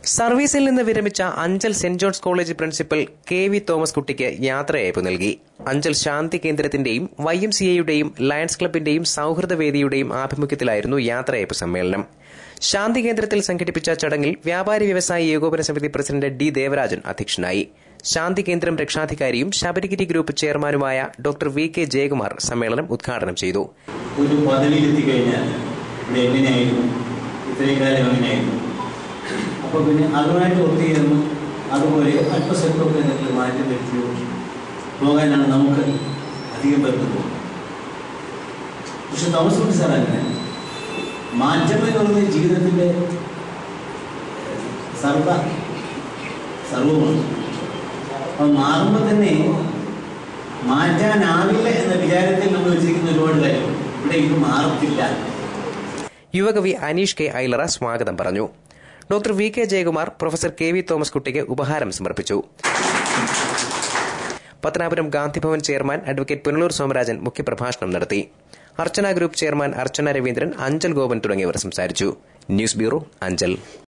സർവീസിൽ നിന്ന് വിരമിച്ച Anchal saint John's college principal K V Thomas കുട്ടിക്ക് യാത്രയയപ്പ് നൽകി അഞ്ചൽ ശാന്തി കേന്ദ്രത്തിന്റെയും വൈ എം സി എയുടെയും ലയൺസ് ക്ലബിന്റെയും സൌഹൃദവേദിയുടെയും ആഭിമുഖ്യത്തിലായിരുന്നു യാത്രയയപ്പ് സമ്മേളനം ശാന്തി കേന്ദ്രത്തിൽ സംഘടിപ്പിച്ച ചടങ്ങിൽ വ്യാപാരി വ്യവസായി ഏകോപന സമിതി പ്രസിഡന്റ് ഡി ദേവരാജൻ അധ്യക്ഷനായി ശാന്തി കേന്ദ്രം രക്ഷാധികാരിയും ശബരിഗിരി ഗ്രൂപ്പ് ചെയർമാനുമായ ഡോക്ടർ വി കെ ജയകുമാർ സമ്മേളനം ഉദ്ഘാടനം ചെയ്തു ഒരു പദവിയിലെത്തി കഴിഞ്ഞാൽ ഇവിടെ എങ്ങനെയായിരുന്നു ഇത്രയും കാലം എങ്ങനെയായിരുന്നു അപ്പോൾ പിന്നെ അതുമായിട്ട് ഒത്തുചേർന്ന് അതുപോലെ അല്പസ്വല്പമൊക്കെ എന്തെങ്കിലും മാറ്റം വരുത്തി പോകാനാണ് നമുക്ക് അധികം പേർക്ക് തോന്നുന്നത് പക്ഷെ തോമസ് കുട്ടി സാർ അങ്ങനെ മാറ്റം എന്ന് പറയുന്നത് ജീവിതത്തിൻ്റെ സർവ സർവമാണ് അപ്പം മാറുമ്പോൾ തന്നെ മാറ്റാനാവില്ല എന്ന വിചാരത്തിൽ നമ്മൾ വെച്ചിരിക്കുന്ന ഒരുപാട് കാര്യങ്ങൾ ഇവിടെ ഇത് മാറത്തില്ല യുവകവി അനീഷ് കെ ഐലറ സ്വാഗതം പറഞ്ഞു doctor V K Jayakumar professor K V Thomas കുട്ടിക്ക് ഉപഹാരം സമർപ്പിച്ചു പത്തനാപുരം ഗാന്ധിഭവൻ ചെയർമാൻ അഡ്വക്കേറ്റ് പുനലൂർ സോമരാജൻ മുഖ്യപ്രഭാഷണം നടത്തി അർച്ചന ഗ്രൂപ്പ് ചെയർമാൻ അർച്ചന രവീന്ദ്രൻ അഞ്ചൽ ഗോപൻ തുടങ്ങിയവർ സംസാരിച്ചു ന്യൂസ് ബ്യൂറോ അഞ്ചൽ